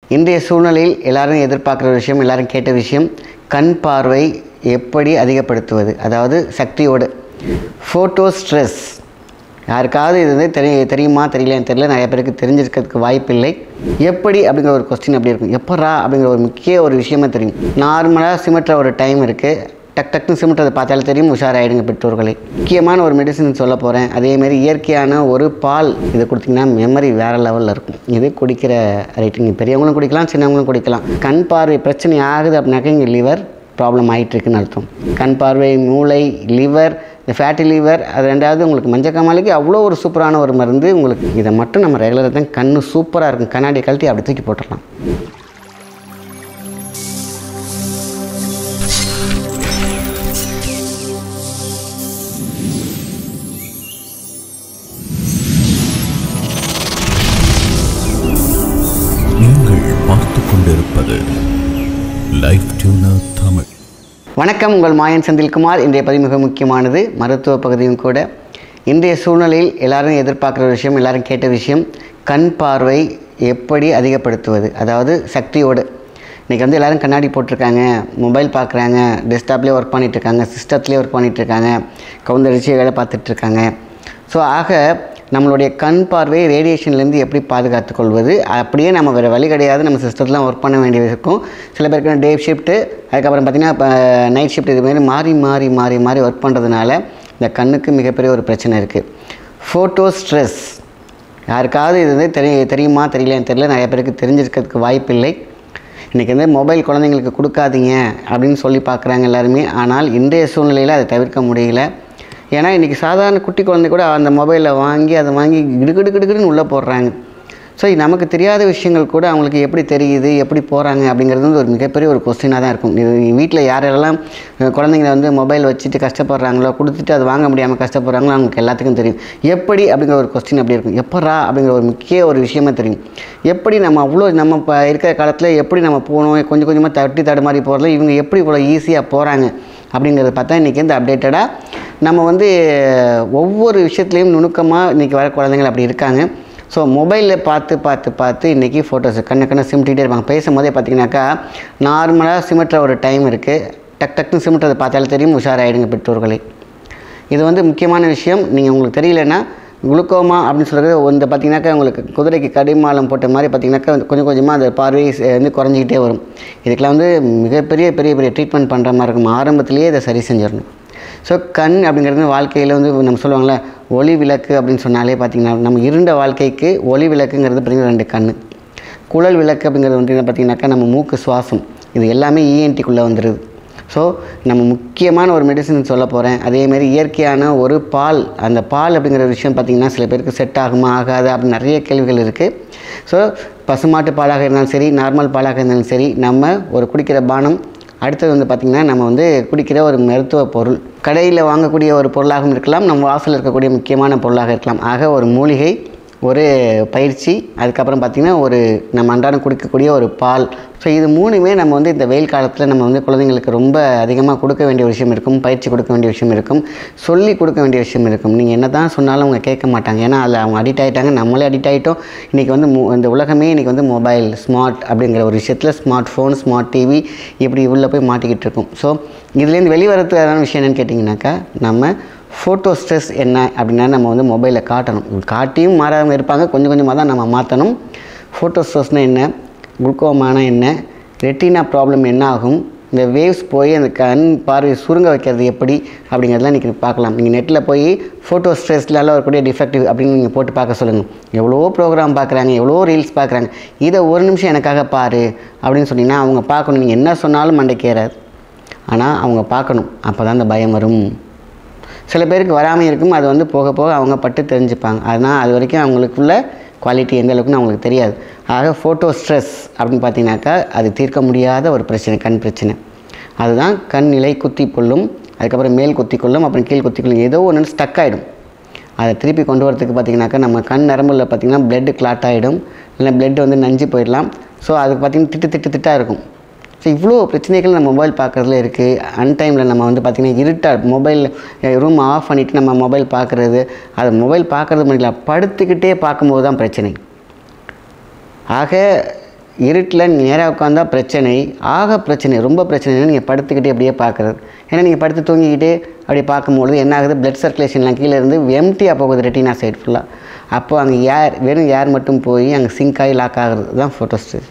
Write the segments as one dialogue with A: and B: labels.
A: இன்றைய சூழ்நிலையில் எல்லாரும் எதிர்பார்க்குற விஷயம் எல்லாரும் கேட்ட விஷயம் கண் பார்வை எப்படி அதிகப்படுத்துவது அதாவது சக்தியோடு ஃபோட்டோ ஸ்ட்ரெஸ் யாருக்காவது இது வந்து தெரிய தெரியுமா தெரியலையான்னு தெரியல நிறைய பேருக்கு தெரிஞ்சிருக்கிறதுக்கு வாய்ப்பில்லை எப்படி அப்படிங்கிற ஒரு கொஸ்டின் அப்படி இருக்கும் எப்பரா அப்படிங்கிற ஒரு முக்கிய ஒரு விஷயமா தெரியும் நார்மலாக சிமெட்ற ஒரு டைம் இருக்குது டக் டக்குன்னு சிமெண்ட்றதை பார்த்தாலே தெரியும் உஷாராயிடுங்க பெற்றோர்களே முக்கியமான ஒரு மெடிசன் சொல்ல போகிறேன் அதேமாரி இயற்கையான ஒரு பால் இது கொடுத்தீங்கன்னா மெமரி வேறு லெவலில் இருக்கும் இது குடிக்கிற ரைட்டிங் பெரியவங்களும் குடிக்கலாம் சின்னவங்களும் குடிக்கலாம் கண் பார்வை பிரச்சனை ஆகுது அப்படின்னாக்கா இங்கே லிவர் ப்ராப்ளம் ஆகிட்டுருக்குன்னு அர்த்தம் கண் பார்வை மூளை லிவர் இந்த ஃபேட்டி லிவர் அது ரெண்டாவது உங்களுக்கு மஞ்சள் காமாலைக்கு அவ்வளோ ஒரு சூப்பரான ஒரு மருந்து உங்களுக்கு இதை மட்டும் நம்ம ரெகுலராக தான் கண்ணு சூப்பராக இருக்கும் கண்ணாடி கழட்டி அப்படி தூக்கி போட்டுடலாம்
B: நீங்கள் பார்த்துக் கொண்டிருப்பது லைஃப் டியூனர் தமிழ்
A: வணக்கம் உங்கள் மாயன் செந்தில்குமார் இன்றைய பதிவு மிக முக்கியமானது மருத்துவ பகுதியும் கூட இன்றைய சூழ்நிலையில் எல்லாரும் எதிர்பார்க்குற விஷயம் எல்லாரும் கேட்ட விஷயம் கண் பார்வை எப்படி அதிகப்படுத்துவது அதாவது சக்தியோடு இன்றைக்கி வந்து எல்லோரும் கண்ணாடி போட்டிருக்காங்க மொபைல் பார்க்குறாங்க டெஸ்க்டாப்லேயே ஒர்க் பண்ணிகிட்ருக்காங்க சிஸ்டத்துலேயே ஒர்க் பண்ணிகிட்ருக்காங்க கவுந்தரிச்சு வேலை பார்த்துட்ருக்காங்க ஸோ ஆக நம்மளுடைய கண் பார்வை ரேடியேஷன்லேருந்து எப்படி பாதுகாத்துக் கொள்வது அப்படியே நம்ம வேறு வழி கிடையாது நம்ம சிஸ்டத்தில் ஒர்க் பண்ண வேண்டியது இருக்கும் சில பேருக்கு டே ஷிஃப்ட்டு அதுக்கப்புறம் பார்த்திங்கன்னா இப்போ நைட் ஷிஃப்ட் இது மாதிரி மாறி மாறி மாறி மாறி ஒர்க் பண்ணுறதுனால இந்த கண்ணுக்கு மிகப்பெரிய ஒரு பிரச்சனை இருக்குது ஃபோட்டோ ஸ்ட்ரெஸ் யாருக்காவது இது வந்து தெரிய தெரியுமா தெரியலையான்னு தெரியல நிறைய பேருக்கு தெரிஞ்சிருக்கிறதுக்கு வாய்ப்பில்லை இன்றைக்கி வந்து மொபைல் குழந்தைங்களுக்கு கொடுக்காதீங்க அப்படின்னு சொல்லி பார்க்குறாங்க எல்லாருமே ஆனால் இன்றைய சூழ்நிலையில் அதை தவிர்க்க முடியல ஏன்னா இன்றைக்கி சாதாரண குட்டி குழந்தை கூட அந்த மொபைலை வாங்கி அதை வாங்கி கிடுகிடு கிடுகிடுன்னு உள்ளே போடுறாங்க ஸோ நமக்கு தெரியாத விஷயங்கள் கூட அவங்களுக்கு எப்படி தெரியுது எப்படி போகிறாங்க அப்படிங்கிறது வந்து ஒரு மிகப்பெரிய ஒரு கொஸ்டினாக தான் இருக்கும் இது வீட்டில் யாரெல்லாம் அஹ், குழந்தைங்க வந்து மொபைல் வச்சுட்டு கஷ்டப்படுறாங்களோ கொடுத்துட்டு அது வாங்க முடியாமல் கஷ்டப்படுறாங்களோ அவங்களுக்கு எல்லாத்துக்கும் தெரியும் எப்படி அப்படிங்கிற ஒரு கொஸ்டின் அப்படி இருக்கும் எப்பரா அப்படிங்கிற ஒரு முக்கிய ஒரு விஷயமா தெரியும் எப்படி நம்ம அவ்வளோ நம்ம இப்போ இருக்கிற காலத்தில் எப்படி நம்ம போகணும் கொஞ்சம் கொஞ்சமாக தட்டி தடுமாறி போகிறதுல இவங்க எப்படி இவ்வளோ ஈஸியாக போகிறாங்க அப்படிங்கிறத பார்த்தா இன்றைக்கி வந்து அப்டேட்டடாக நம்ம வந்து ஒவ்வொரு விஷயத்துலேயும் நுணுக்கமாக இன்றைக்கி வர குழந்தைங்கள் அப்படி இருக்காங்க ஸோ மொபைலில் பார்த்து பார்த்து பார்த்து இன்றைக்கி ஃபோட்டோஸ் கண்ண கண்ண சிமிட்டிகிட்டே இருப்பாங்க பேசும்போதே பார்த்தீங்கன்னாக்கா நார்மலாக சிமிட்டுற ஒரு டைம் இருக்குது டக் டக்குன்னு சிமிட்டுறதை பார்த்தாலே தெரியும் உஷாராயிடுங்க பெற்றோர்களே இது வந்து முக்கியமான விஷயம் நீங்கள் உங்களுக்கு தெரியலன்னா குளுக்கோமா அப்படின்னு சொல்கிறது இந்த பார்த்தீங்கன்னாக்கா உங்களுக்கு குதிரைக்கு கடிமாலம் போட்ட மாதிரி பார்த்தீங்கன்னாக்கா கொஞ்சம் கொஞ்சமாக அந்த பார்வை ச- வந்து குறைஞ்சிக்கிட்டே வரும் இதுக்கெல்லாம் வந்து மிகப்பெரிய பெரிய பெரிய ட்ரீட்மெண்ட் பண்ணுற மாதிரி இருக்கும் ஆரம்பத்திலேயே இதை சரி செஞ்சிடணும் ஸோ கண் அப்படிங்கிறது வாழ்க்கையில் வந்து நம்ம சொல்லுவாங்கள்ல ஒளி விளக்கு அப்படின்னு சொன்னாலே பார்த்தீங்கன்னா நம்ம இருண்ட வாழ்க்கைக்கு ஒளி விளக்குங்கிறது பார்த்தீங்கன்னா ரெண்டு கண் குழல் விளக்கு அப்படிங்கிறது வந்து பார்த்திங்கனாக்கா நம்ம மூக்கு சுவாசம் இது எல்லாமே இஎன்டிக்குள்ளே வந்துடுது ஸோ நம்ம முக்கியமான ஒரு மெடிசன் சொல்ல போகிறேன் அதேமாரி இயற்கையான ஒரு பால் அந்த பால் அப்படிங்கிற விஷயம் பார்த்திங்கன்னா சில பேருக்கு செட் ஆகுமா ஆகாதா அப்படின்னு நிறைய கேள்விகள் இருக்குது ஸோ பசுமாட்டு பாலாக இருந்தாலும் சரி நார்மல் பாலாக இருந்தாலும் சரி நம்ம ஒரு குடிக்கிற பானம் அடுத்தது வந்து பார்த்திங்கன்னா நம்ம வந்து குடிக்கிற ஒரு மருத்துவ பொருள் கடையில் வாங்கக்கூடிய ஒரு பொருளாகவும் இருக்கலாம் நம்ம வாசலில் இருக்கக்கூடிய முக்கியமான பொருளாக இருக்கலாம் ஆக ஒரு மூலிகை ஒரு பயிற்சி அதுக்கப்புறம் பார்த்திங்கன்னா ஒரு நம்ம அன்றாடம் குடிக்கக்கூடிய ஒரு பால் ஸோ இது மூணுமே நம்ம வந்து இந்த வெயில் காலத்தில் நம்ம வந்து குழந்தைங்களுக்கு ரொம்ப அதிகமாக கொடுக்க வேண்டிய விஷயம் இருக்கும் பயிற்சி கொடுக்க வேண்டிய விஷயம் இருக்கும் சொல்லி கொடுக்க வேண்டிய விஷயம் இருக்கும் நீங்கள் என்ன தான் சொன்னாலும் அவங்க கேட்க மாட்டாங்க ஏன்னா அதில் அவங்க அடிக்ட் ஆகிட்டாங்க நம்மளே அடிக்ட் ஆகிட்டோம் இன்றைக்கி வந்து மு- இந்த உலகமே இன்றைக்கி வந்து மொபைல் ஸ்மார்ட் அப்படிங்கிற ஒரு விஷயத்தில் ஸ்மார்ட் ஃபோன் ஸ்மார்ட் டிவி இப்படி உள்ளே போய் மாட்டிக்கிட்டு இருக்கும் ஸோ இதுலேருந்து வெளிவரத்துக்கான விஷயம் என்னென்னு கேட்டிங்கனாக்கா நம்ம ஃபோட்டோ ஸ்ட்ரெஸ் என்ன அப்படின்னா நம்ம வந்து மொபைலில் காட்டணும் காட்டியும் மாறாமல் இருப்பாங்க கொஞ்சம் கொஞ்சமாக தான் நம்ம மாற்றணும் ஃபோட்டோ ஸ்ட்ரெஸ்னால் என்ன குளுக்கோமானா என்ன ரெட்டினா ப்ராப்ளம் என்ன ஆகும் இந்த வேவ்ஸ் போய் அந்த கண் பார்வை சுருங்க வைக்கிறது எப்படி அப்படிங்கிறதெல்லாம் இன்றைக்கி பார்க்கலாம் நீங்கள் நெட்டில் போய் ஃபோட்டோ ஸ்ட்ரெஸ்லால வரக்கூடிய டிஃபெக்டிவ் அப்படின்னு நீங்கள் போட்டு பார்க்க சொல்லுங்கள் எவ்வளோ ப்ரோக்ராம் பார்க்குறாங்க எவ்வளோ ரீல்ஸ் பார்க்குறாங்க இதை ஒரு நிமிஷம் எனக்காக பாரு அப்படின்னு சொன்னீங்கன்னா அவங்க பார்க்கணும் நீங்கள் என்ன சொன்னாலும் மண்டைக்கு ஏறாது ஆனால் அவங்க பார்க்கணும் அப்போ தான் அந்த பயம் வரும் சில பேருக்கு வராமல் இருக்கும் அது வந்து போக போக அவங்க பட்டு தெரிஞ்சுப்பாங்க அதனால் அது வரைக்கும் அவங்களுக்குள்ள குவாலிட்டி எந்த அளவுக்குன்னு அவங்களுக்கு தெரியாது ஆக ஃபோட்டோ ஸ்ட்ரெஸ் அப்படின்னு பார்த்தீங்கன்னாக்கா அது தீர்க்க முடியாத ஒரு பிரச்சனை கண் பிரச்சனை அதுதான் கண் நிலை குத்தி கொள்ளும் அதுக்கப்புறம் மேல் குத்தி கொள்ளும் அப்புறம் கீழ் குத்தி கொள்ளும் ஏதோ ஒன்று ஸ்டக் ஆகிடும் அதை திருப்பி கொண்டு வரதுக்கு பார்த்திங்கனாக்கா நம்ம கண் நரம்புல பார்த்திங்கன்னா பிளட்டு கிளாட் ஆகிடும் இல்லை பிளட் வந்து நஞ்சு போயிடலாம் ஸோ அதுக்கு பார்த்திங்கன்னா திட்டு திட்டு திட்டாக இருக்கும் ஸோ இவ்வளோ பிரச்சனைகள் நம்ம மொபைல் பார்க்குறதுல இருக்குது அன்டைமில் நம்ம வந்து பார்த்திங்கன்னா இருட்டாக மொபைல் ரூம் ஆஃப் பண்ணிவிட்டு நம்ம மொபைல் பார்க்குறது அது மொபைல் பார்க்குறது முடியல படுத்துக்கிட்டே பார்க்கும்போது தான் பிரச்சனை ஆக இருட்டில் நேராக உட்காந்தா பிரச்சனை ஆக பிரச்சனை ரொம்ப பிரச்சனைனா நீங்கள் படுத்துக்கிட்டே அப்படியே பார்க்குறது ஏன்னா நீங்கள் படுத்து தூங்கிக்கிட்டு அப்படியே பார்க்கும்பொழுது என்ன ஆகுது பிளட் சர்க்குலேஷன்லாம் கீழே இருந்து எம்டியாக போகுது ரெட்டினா சைடு ஃபுல்லாக அப்போ அங்கே ஏர் வெறும் ஏர் மட்டும் போய் அங்கே சிங்க் ஆகி லாக் ஆகிறது தான் ஃபோட்டோஸ்டேட்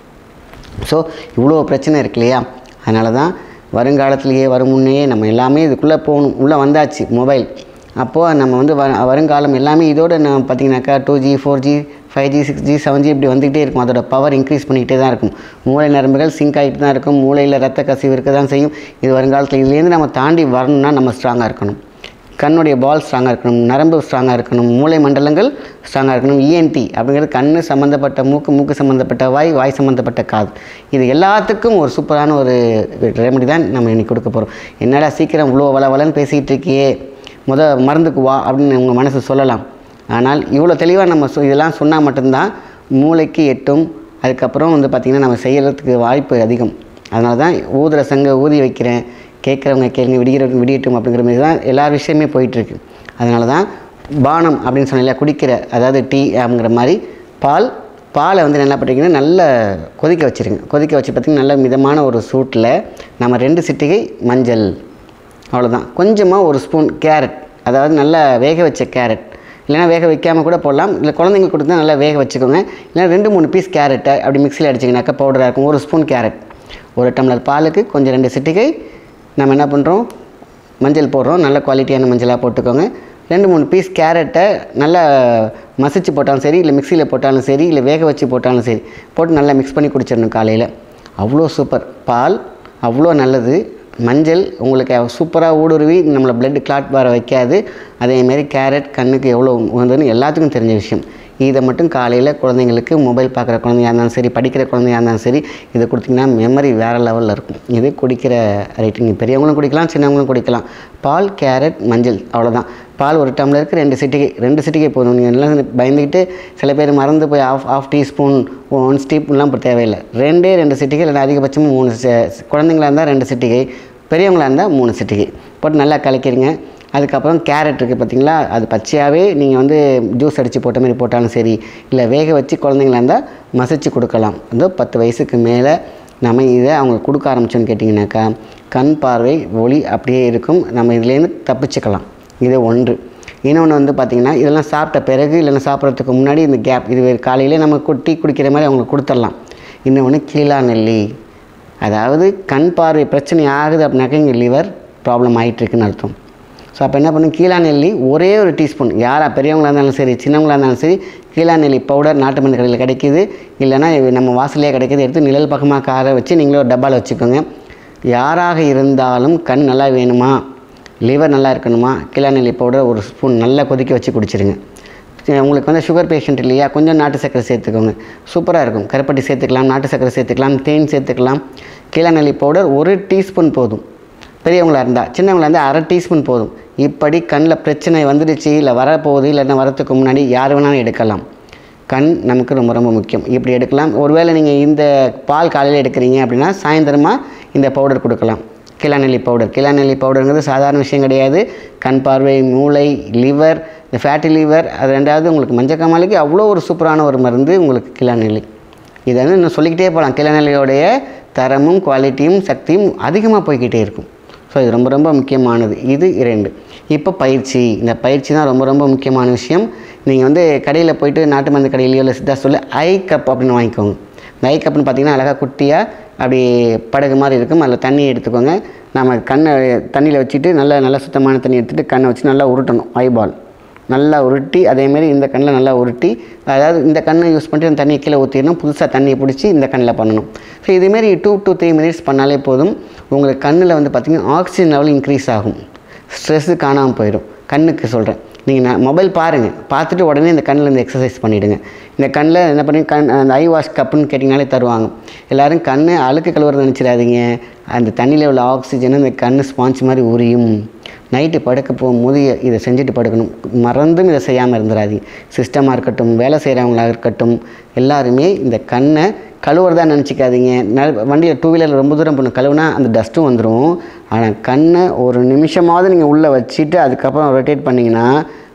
A: ஸோ இவ்வளோ பிரச்சனை இருக்கு இல்லையா அதனால தான் வருங்காலத்திலேயே வரும் முன்னே நம்ம எல்லாமே இதுக்குள்ளே போகணும் உள்ளே வந்தாச்சு மொபைல் அப்போது நம்ம வந்து வ வருங்காலம் எல்லாமே இதோட நான் பார்த்தீங்கன்னாக்கா two G four G five G six G seven G இப்படி வந்துகிட்டே இருக்கும் அதோட பவர் இன்க்ரீஸ் பண்ணிக்கிட்டே தான் இருக்கும் மூளை நரம்புகள் சிங்க் ஆகிட்டு தான் இருக்கும் மூளையில் ரத்த கசிவு இருக்க தான் செய்யும் இது வருங்காலத்தில் இதுலேருந்து நம்ம தாண்டி வரணும்னா நம்ம ஸ்ட்ராங்காக இருக்கணும் கண்ணுடைய பால் ஸ்ட்ராங்காக இருக்கணும் நரம்பு ஸ்ட்ராங்காக இருக்கணும் மூளை மண்டலங்கள் ஸ்ட்ராங்காக இருக்கணும் இஎன்டி அப்படிங்கிறது கண் சம்மந்தப்பட்ட மூக்கு மூக்கு சம்மந்தப்பட்ட வாய் வாய் சம்மந்தப்பட்ட காது இது எல்லாத்துக்கும் ஒரு சூப்பரான ஒரு ரெமெடி தான் நம்ம இன்னைக்கு கொடுக்க போகிறோம் என்னடா சீக்கிரம் இவ்வளோ வள வளன்னு பேசிக்கிட்டு இருக்கியே முத மருந்துக்கு வா அப்படின்னு உங்கள் மனசு சொல்லலாம் ஆனால் இவ்வளோ தெளிவாக நம்ம சொ- இதெல்லாம் சொன்னால் மட்டும்தான் மூளைக்கு எட்டும் அதுக்கப்புறம் வந்து பார்த்திங்கன்னா நம்ம செய்யறதுக்கு வாய்ப்பு அதிகம் அதனால தான் ஊதுற சங்க ஊதி வைக்கிறேன் கேட்குறவங்க கேளுங்க விடிகிறவங்க விடியட்டும் அப்படிங்கிற மாதிரி தான் எல்லா விஷயமே போயிட்டுருக்கு அதனால தான் பானம் அப்படின்னு சொன்னேன் இல்லையா குடிக்கிற அதாவது டீ அப்படிங்கிற மாதிரி பால் பாலை வந்து என்ன பண்ணுறீங்கன்னா நல்லா கொதிக்க வச்சுருங்க கொதிக்க வச்சு பார்த்திங்கன்னா நல்ல மிதமான ஒரு சூட்டில் நம்ம ரெண்டு சிட்டிகை மஞ்சள் அவ்வளோதான் கொஞ்சமாக ஒரு ஸ்பூன் கேரட் அதாவது நல்லா வேக வச்ச கேரட் இல்லைன்னா வேக வைக்காமல் கூட போடலாம் இல்லை குழந்தைங்களுக்கு கொடுத்தா நல்லா வேக வச்சுக்கோங்க இல்லைன்னா ரெண்டு மூணு பீஸ் கேரட்டை அப்படி மிக்சியில் அடிச்சிங்கனாக்கா பவுடராக இருக்கும் ஒரு ஸ்பூன் கேரட் ஒரு டம்ளர் பாலுக்கு கொஞ்சம் ரெண்டு சிட்டிகை நம்ம என்ன பண்ணுறோம் மஞ்சள் போடுறோம் நல்ல குவாலிட்டியான மஞ்சளாக போட்டுக்கோங்க ரெண்டு மூணு பீஸ் கேரட்டை நல்லா மசிச்சு போட்டாலும் சரி இல்லை மிக்சியில் போட்டாலும் சரி இல்லை வேக வச்சு போட்டாலும் சரி போட்டு நல்லா மிக்ஸ் பண்ணி குடிச்சிடணும் காலையில் அவ்வளோ சூப்பர் பால் அவ்வளோ நல்லது மஞ்சள் உங்களுக்கு சூப்பராக ஊடுருவி நம்மளை பிளட் கிளாட் வர வைக்காது அதேமாரி கேரட் கண்ணுக்கு எவ்வளோ உகந்ததுன்னு எல்லாத்துக்கும் தெரிஞ்ச விஷயம் இதை மட்டும் காலையில் குழந்தைங்களுக்கு மொபைல் பார்க்குற குழந்தையா இருந்தாலும் சரி படிக்கிற குழந்தையா இருந்தாலும் சரி இதை கொடுத்தீங்கன்னா மெமரி வேறு லெவலில் இருக்கும் இது குடிக்கிற ரேட்டிங் பெரியவங்களும் குடிக்கலாம் சின்னவங்களும் குடிக்கலாம் பால் கேரட் மஞ்சள் அவ்வளோதான் பால் ஒரு டம்ளருக்கு ரெண்டு சிட்டிகை ரெண்டு சிட்டிகை போதும் நீங்கள் எல்லாம் பயந்துக்கிட்டு சில பேர் மறந்து போய் ஆஃப் ஆஃப் டீஸ்பூன் ஒன் ஸ்டீப்லாம் இப்போ தேவையில்லை ரெண்டே ரெண்டு சிட்டிகை இல்லைன்னா அதிகபட்சமாக மூணு சி- குழந்தைங்களா இருந்தால் ரெண்டு சிட்டிகை பெரியவங்களா இருந்தால் மூணு சிட்டிகை போட்டு நல்லா கலக்கிறீங்க அதுக்கப்புறம் கேரட் இருக்குது பார்த்தீங்களா அது பச்சையாகவே நீங்கள் வந்து ஜூஸ் அடித்து போட்ட மாதிரி போட்டாலும் சரி இல்லை வேக வச்சு குழந்தைங்களா இருந்தால் மசிச்சு கொடுக்கலாம் அதோ பத்து வயசுக்கு மேலே நம்ம இதை அவங்க கொடுக்க ஆரம்பிச்சோன்னு கேட்டிங்கனாக்கா கண் பார்வை ஒளி அப்படியே இருக்கும் நம்ம இதுலேருந்து தப்பிச்சுக்கலாம் இது ஒன்று இன்னொன்று வந்து பார்த்திங்கன்னா இதெல்லாம் சாப்பிட்ட பிறகு இல்லைன்னா சாப்பிட்றதுக்கு முன்னாடி இந்த கேப் இது காலையிலே நம்ம கு- டீ குடிக்கிற மாதிரி அவங்களுக்கு கொடுத்துடலாம் இன்னொன்று கீழா நெல்லி அதாவது கண் பார்வை பிரச்சனை ஆகுது அப்படின்னாக்கா இங்கே லிவர் ப்ராப்ளம் ஆகிட்டுருக்குன்னு அர்த்தம் ஸோ அப்போ என்ன பண்ணும் கீழா நெல்லி ஒரே ஒரு டீஸ்பூன் யாரா பெரியவங்களா இருந்தாலும் சரி சின்னவங்களா இருந்தாலும் சரி கீழா நெல்லி பவுடர் நாட்டு மருந்து கடையில் கிடைக்குது இல்லைன்னா இது நம்ம வாசல்லே கிடைக்குது எடுத்து நிழல் பக்கமாக கார வச்சு நீங்களே ஒரு டப்பாவில் வச்சுக்கோங்க யாராக இருந்தாலும் கண் நல்லா வேணுமா லிவர் நல்லா இருக்கணுமா கீழா நெல்லி பவுடர் ஒரு ஸ்பூன் நல்லா கொதிக்க வச்சு குடிச்சிருங்க சரி, உங்களுக்கு வந்து சுகர் பேஷண்ட் இல்லையா கொஞ்சம் நாட்டு சர்க்கரை சேர்த்துக்கோங்க சூப்பராக இருக்கும் கருப்பட்டி சேர்த்துக்கலாம் நாட்டு சர்க்கரை சேர்த்துக்கலாம் தேன் சேர்த்துக்கலாம் கீழநெல்லி பவுடர் ஒரு டீஸ்பூன் போதும் பெரியவங்களா இருந்தால் சின்னவங்களா இருந்தால் அரை டீஸ்பூன் போதும் இப்படி கண்ணில் பிரச்சனை வந்துடுச்சு இல்லை வரப்போகுது இல்லைன்னா வரத்துக்கு முன்னாடி யார் வேணாலும் எடுக்கலாம் கண் நமக்கு ரொம்ப ரொம்ப முக்கியம் இப்படி எடுக்கலாம் ஒருவேளை நீங்கள் இந்த பால் காலையில் எடுக்கிறீங்க அப்படின்னா சாயந்தரமாக இந்த பவுடர் கொடுக்கலாம் கிளாநெல்லி பவுடர் கிளாநெல்லி பவுடருங்கிறது சாதாரண விஷயம் கிடையாது கண் பார்வை மூளை லிவர் இந்த ஃபேட்டி லிவர் அது ரெண்டாவது உங்களுக்கு மஞ்சக்காமாலைக்கு அவ்வளோ ஒரு சூப்பரான ஒரு மருந்து உங்களுக்கு கிளாநெல்லி இதை வந்து இன்னும் சொல்லிக்கிட்டே போகலாம் கிளநெல்லியோடைய தரமும் குவாலிட்டியும் சக்தியும் அதிகமாக போய்க்கிட்டே இருக்கும் ஸோ இது ரொம்ப ரொம்ப முக்கியமானது இது இரண்டு இப்போ பயிற்சி இந்த பயிற்சி தான் ரொம்ப ரொம்ப முக்கியமான விஷயம் நீங்கள் வந்து கடையில் போயிட்டு நாட்டு மருந்து கடையிலையோ இல்லை சித்தா சொல்லி ஐ கப் அப்படின்னு வாங்கிக்கோங்க இந்த ஐ கப்னு பார்த்தீங்கன்னா அழகாக குட்டியாக அப்படி படகு மாதிரி இருக்கும் அதில் தண்ணி எடுத்துக்கோங்க நம்ம கண்ணை தண்ணியில் வச்சுட்டு நல்லா நல்லா சுத்தமான தண்ணி எடுத்துகிட்டு கண்ணை வச்சு நல்லா உருட்டணும் ஐபால் நல்லா உருட்டி அதேமாரி இந்த கண்ணில் நல்லா உருட்டி அதாவது இந்த கண்ணை யூஸ் பண்ணிட்டு அந்த தண்ணியை கீழே ஊற்றிடணும் புதுசாக தண்ணியை பிடிச்சி இந்த கண்ணில் பண்ணணும் ஸோ இதேமாரி டூ to த்ரீ மினிட்ஸ் பண்ணாலே போதும் உங்களுக்கு கண்ணில் வந்து பார்த்திங்கன்னா ஆக்சிஜன் லெவல் இன்க்ரீஸ் ஆகும் ஸ்ட்ரெஸ்ஸு காணாமல் போயிடும் கண்ணுக்கு சொல்கிறேன் நீங்கள் நான் மொபைல் பாருங்கள் பார்த்துட்டு உடனே இந்த கண்ணில் இந்த எக்ஸசைஸ் பண்ணிவிடுங்க இந்த கண்ணில் என்ன பண்ணி கண் அந்த ஐ வாஷ் கப்புன்னு கேட்டிங்கனாலே தருவாங்க எல்லோரும் கண் அழுக்கு கழுவுறது நினச்சிடாதீங்க அந்த தண்ணியில் உள்ள ஆக்சிஜன் இந்த கண் ஸ்பாஞ்ச் மாதிரி உரியும் நைட்டு படுக்க போகும்போது இதை செஞ்சுட்டு படுக்கணும் மறந்தும் இதை செய்யாமல் இருந்துடாதீங்க சிஸ்டமாக இருக்கட்டும் வேலை செய்கிறவங்களா இருக்கட்டும் எல்லாருமே இந்த கண்ணை கழுவுறதா நினச்சிக்காதீங்க ந வண்டியில் டூ வீலரில் ரொம்ப தூரம் போகணும் கழுவுனா அந்த டஸ்ட்டும் வந்துடும் ஆனால் கண்ணை ஒரு நிமிஷமாவது நீங்கள் உள்ளே வச்சுட்டு அதுக்கப்புறம் ரொட்டேட் பண்ணிங்கன்னா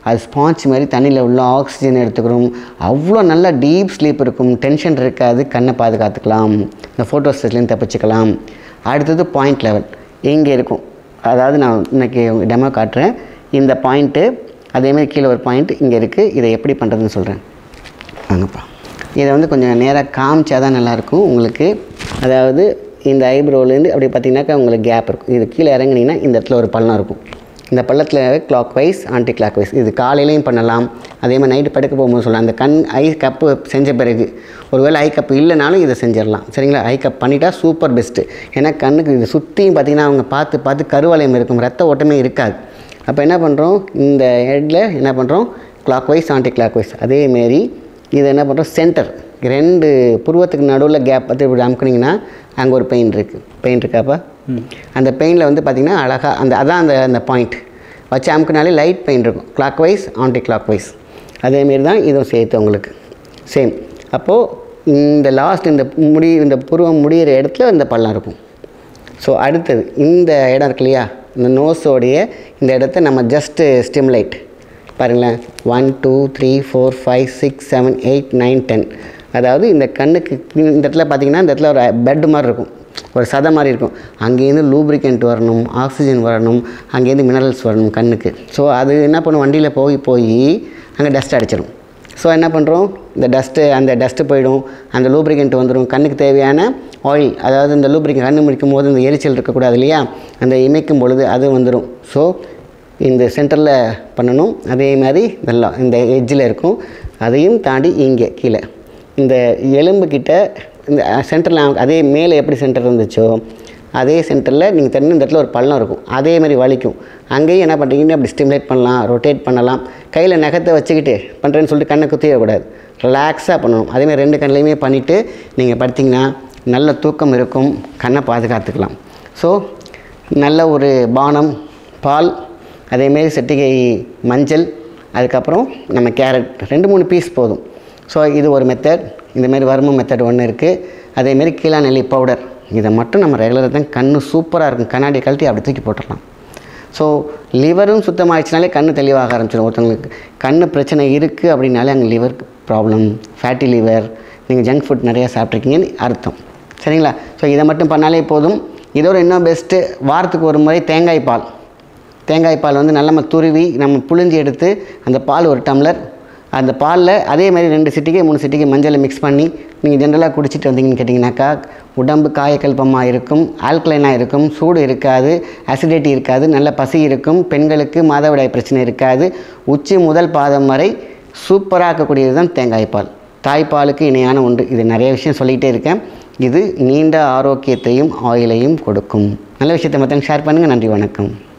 A: அது ஸ்பாஞ்ச் மாதிரி தண்ணியில் உள்ள ஆக்சிஜன் எடுத்துக்கிறோம் அவ்வளோ நல்ல டீப் ஸ்லீப் இருக்கும் டென்ஷன் இருக்காது கண்ணை பாதுகாத்துக்கலாம் இந்த ஃபோட்டோ ஸ்ட்ரெஸ்லேருந்து தப்பிச்சுக்கலாம் அடுத்தது பாயிண்ட் லெவல் இங்கே இருக்கும் அதாவது நான் இன்னைக்கு டெமோ காட்டுறேன் இந்த பாயிண்ட்டு அதேமாதிரி கீழே ஒரு பாயிண்ட் இங்கே இருக்குது இதை எப்படி பண்ணுறதுன்னு சொல்கிறேன் வாங்கப்பா இதை வந்து கொஞ்சம் நேராக காமிச்சா தான் நல்லாயிருக்கும் உங்களுக்கு அதாவது இந்த ஐப்ரோலேருந்து அப்படி பார்த்தீங்கன்னாக்கா உங்களுக்கு கேப் இருக்கும் இது கீழே இறங்குனீங்கன்னா இந்த இடத்துல ஒரு பள்ளம் இருக்கும் இந்த பள்ளத்தில் clockwise anticlockwise இது காலையிலையும் பண்ணலாம் அதே மாதிரி நைட்டு படுக்க போகும்போது சொல்லலாம் அந்த கண் ஐ கப்பு செஞ்ச பிறகு ஒருவேளை ஐ கப்பு இல்லைனாலும் இதை செஞ்சிடலாம் சரிங்களா ஐ கப் பண்ணிட்டா சூப்பர் பெஸ்ட்டு ஏன்னா கண்ணுக்கு இது சுற்றியும் பார்த்தீங்கன்னா அவங்க பார்த்து பார்த்து கருவளையம் இருக்கும் ரத்த ஓட்டமே இருக்காது அப்போ என்ன பண்ணுறோம் இந்த ஹெட்டில் என்ன பண்ணுறோம் clockwise anticlockwise அதேமாரி இது என்ன பண்ணுறோம் சென்டர் ரெண்டு புருவத்துக்கு நடுவில் கேப் பார்த்து இப்படி அமுக்குனீங்கன்னா அங்கே ஒரு பெயின் இருக்குது பெயின் இருக்காப்பா அந்த பெயினில் வந்து பார்த்திங்கன்னா அழகாக அந்த அதான் அந்த அந்த பாயிண்ட் வச்சு அமுக்குனாலே லைட் பெயின் இருக்கும் clockwise anticlockwise அதேமாரி தான் இதுவும் சேர்த்து உங்களுக்கு சேம் அப்போது இந்த லாஸ்ட் இந்த முடி இந்த புருவம் முடிகிற இடத்துல இந்த பள்ளம் இருக்கும் ஸோ அடுத்தது இந்த இடம் இருக்கு இல்லையா இந்த நோஸோடைய இந்த இடத்த நம்ம ஜஸ்ட்டு ஸ்டிமுலேட் பாருங்களேன் one two three four five six seven eight nine ten அதாவது இந்த கண்ணுக்கு இந்த இடத்துல பார்த்தீங்கன்னா இந்த இடத்துல ஒரு பெட் மாதிரி இருக்கும் ஒரு சதை மாதிரி இருக்கும் அங்கேருந்து லூப்ரிகண்ட் வரணும் ஆக்சிஜன் வரணும் அங்கேருந்து மினரல்ஸ் வரணும் கண்ணுக்கு ஸோ அது என்ன பண்ணும் வண்டியில் போய் போய் அங்கே டஸ்ட் அடிச்சிடும் ஸோ என்ன பண்ணுறோம் இந்த டஸ்ட்டு அந்த டஸ்ட்டு போயிடும் அந்த லூப்ரிகண்ட் வந்துடும் கண்ணுக்கு தேவையான ஆயில் அதாவது இந்த லூப்ரிகண்ட் கண்ணு முடிக்கும் போது இந்த எரிச்சல் இருக்கக்கூடாது இல்லையா அந்த இமைக்கும் பொழுது அது வந்துடும் ஸோ இந்த சென்டரில் பண்ணணும் அதே மாதிரி நல்லா இந்த எட்ஜில் இருக்கும் அதையும் தாண்டி இங்கே கீழே இந்த எலும்பு கிட்ட இந்த சென்டரில் அதே மேலே எப்படி சென்டர் இருந்துச்சோ அதே சென்டரில் நீங்கள் தண்ணி இந்த இடத்துல ஒரு பள்ளம் இருக்கும் அதே மாதிரி வலிக்கும் அங்கேயும் என்ன பண்ணுறீங்கன்னா அப்படி ஸ்டிமுலேட் பண்ணலாம் ரொட்டேட் பண்ணலாம் கையில் நகத்தை வச்சுக்கிட்டு பண்ணுறேன்னு சொல்லிட்டு கண்ணை குத்திடக்கூடாது ரிலாக்ஸாக பண்ணணும் அதேமாதிரி ரெண்டு கண்ணிலையுமே பண்ணிவிட்டு நீங்கள் படுத்திங்கன்னா நல்ல தூக்கம் இருக்கும் கண்ணை பாதுகாத்துக்கலாம் ஸோ நல்ல ஒரு பானம் பால் அதேமாரி செட்டிகை மஞ்சள் அதுக்கப்புறம் நம்ம கேரட் ரெண்டு மூணு பீஸ் போதும் ஸோ இது ஒரு மெத்தட் இந்தமாரி வரும மெத்தட் ஒன்று இருக்குது அதேமாரி கீழா நெல்லி பவுடர் இதை மட்டும் நம்ம ரெகுலராக தான் கண்ணு சூப்பராக இருக்கும் கண்ணாடி கழட்டி அப்படி தூக்கி போட்டுடலாம் ஸோ லிவரும் சுத்தமாகிடுச்சினாலே கண்ணு தெளிவாக ஆரம்பிச்சிடும் ஒருத்தவங்களுக்கு கண்ணு பிரச்சனை இருக்குது அப்படின்னாலே அங்கே லிவர் ப்ராப்ளம் ஃபேட்டி லிவர் நீங்கள் ஜங்க் ஃபுட் நிறையா சாப்பிட்ருக்கீங்கன்னு அர்த்தம் சரிங்களா ஸோ இதை மட்டும் பண்ணாலே போதும் இதோட இன்னும் பெஸ்ட்டு வாரத்துக்கு ஒரு முறை தேங்காய் பால் தேங்காய் பால் வந்து நல்லா நம்ம துருவி நம்ம புழிஞ்சு எடுத்து அந்த பால் ஒரு டம்ளர் அந்த பாலில் அதே மாதிரி ரெண்டு சிட்டிக்கு மூணு சிட்டிக்கு மஞ்சளை மிக்ஸ் பண்ணி நீங்கள் ஜென்ரலாக குடிச்சிட்டு வந்தீங்கன்னு கேட்டிங்கனாக்கா உடம்பு காயக்கல்பமாக இருக்கும் ஆல்கலைனாக இருக்கும் சூடு இருக்காது அசிடிட்டி இருக்காது நல்ல பசி இருக்கும் பெண்களுக்கு மாதவிடாய் பிரச்சனை இருக்காது உச்சி முதல் பாதம் வரை சூப்பராக இருக்கக்கூடியது தான் தேங்காய் பால் தாய்ப்பாலுக்கு இணையான ஒன்று இது நிறைய விஷயம் சொல்லிகிட்டே இருக்கேன் இது நீண்ட ஆரோக்கியத்தையும் ஆயிலையும் கொடுக்கும் நல்ல விஷயத்தை மற்றவங்க ஷேர் பண்ணுங்கள் நன்றி வணக்கம்